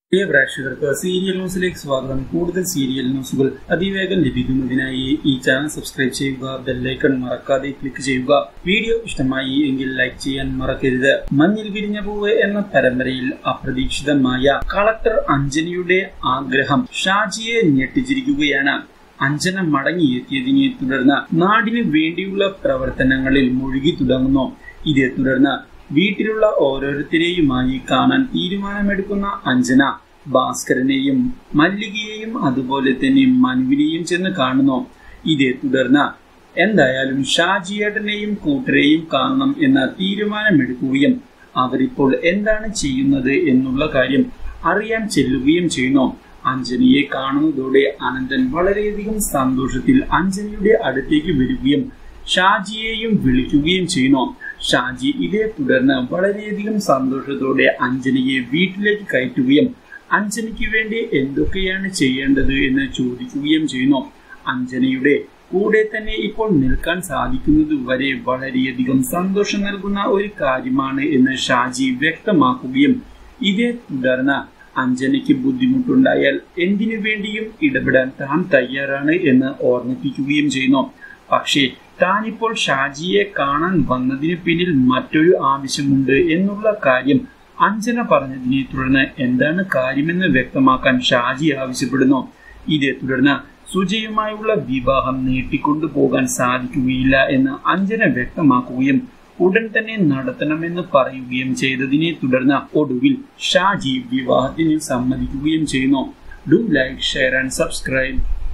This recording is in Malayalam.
പ്രിയ പ്രേക്ഷകർക്ക് സീരിയൽ ന്യൂസിലേക്ക് സ്വാഗതം കൂടുതൽ സീരിയൽ ന്യൂസുകൾ അതിവേഗം ലഭിക്കുന്നതിനായി ഈ ചാനൽ സബ്സ്ക്രൈബ് ചെയ്യുക ബെല്ലൈക്കൺ മറക്കാതെ ക്ലിക്ക് ചെയ്യുക വീഡിയോ ഇഷ്ടമായി എങ്കിൽ ലൈക്ക് ചെയ്യാൻ മറക്കരുത് മഞ്ഞിൽ വിരിഞ്ഞ പൂവ് എന്ന പരമ്പരയിൽ അപ്രതീക്ഷിതമായ കളക്ടർ അഞ്ജനിയുടെ ആഗ്രഹം ഷാജിയെ ഞെട്ടിച്ചിരിക്കുകയാണ് അഞ്ജന മടങ്ങിയെത്തിയതിനെ തുടർന്ന് നാടിനു വേണ്ടിയുള്ള പ്രവർത്തനങ്ങളിൽ മുഴുകി തുടങ്ങുന്നു ഇതേ തുടർന്ന് വീട്ടിലുള്ള ഓരോരുത്തരെയുമായി കാണാൻ തീരുമാനമെടുക്കുന്ന അഞ്ജന ഭാസ്കരനെയും മല്ലികയെയും അതുപോലെ തന്നെ മനുവിനെയും ചെന്ന് കാണുന്നു ഇതേ തുടർന്ന് എന്തായാലും ഷാജിയേട്ടനെയും കൂട്ടരെയും കാണണം എന്ന തീരുമാനമെടുക്കുകയും അവരിപ്പോൾ എന്താണ് ചെയ്യുന്നത് എന്നുള്ള കാര്യം അറിയാൻ ചെല്ലുകയും ചെയ്യുന്നു അഞ്ജനിയെ കാണുന്നതോടെ അനന്തൻ വളരെയധികം സന്തോഷത്തിൽ അഞ്ജനിയുടെ അടുത്തേക്ക് വരികയും ഷാജിയെയും വിളിക്കുകയും ചെയ്യുന്നു ഷാജി ഇതേ തുടർന്ന് വളരെയധികം സന്തോഷത്തോടെ അഞ്ജനിയെ വീട്ടിലേക്ക് കയറ്റുകയും അഞ്ജനിക്ക് വേണ്ടി എന്തൊക്കെയാണ് ചെയ്യേണ്ടത് എന്ന് ചോദിക്കുകയും ചെയ്യുന്നു അഞ്ജനയുടെ കൂടെ തന്നെ ഇപ്പോൾ നിൽക്കാൻ സാധിക്കുന്നത് വരെ വളരെയധികം സന്തോഷം നൽകുന്ന ഒരു കാര്യമാണ് എന്ന് ഷാജി വ്യക്തമാക്കുകയും ഇതേ തുടർന്ന് അഞ്ജനയ്ക്ക് ബുദ്ധിമുട്ടുണ്ടായാൽ എന്തിനു വേണ്ടിയും ഇടപെടാൻ താൻ തയ്യാറാണ് എന്ന് ഓർമ്മിപ്പിക്കുകയും ചെയ്യുന്നു പക്ഷേ താനിപ്പോൾ ഷാജിയെ കാണാൻ വന്നതിന് പിന്നിൽ മറ്റൊരു ആവശ്യമുണ്ട് എന്നുള്ള കാര്യം അഞ്ജന പറഞ്ഞതിനെ തുടർന്ന് എന്താണ് കാര്യമെന്ന് വ്യക്തമാക്കാൻ ഷാജി ആവശ്യപ്പെടുന്നു ഇതേ തുടർന്ന് സുജയുമായുള്ള വിവാഹം നീട്ടിക്കൊണ്ടു പോകാൻ സാധിക്കുകയില്ല എന്ന് അഞ്ജന വ്യക്തമാക്കുകയും ഉടൻ തന്നെ നടത്തണമെന്ന് പറയുകയും ചെയ്തതിനെ തുടർന്ന് ഒടുവിൽ ഷാജി വിവാഹത്തിന് സമ്മതിക്കുകയും ചെയ്യുന്നു do like share and subscribe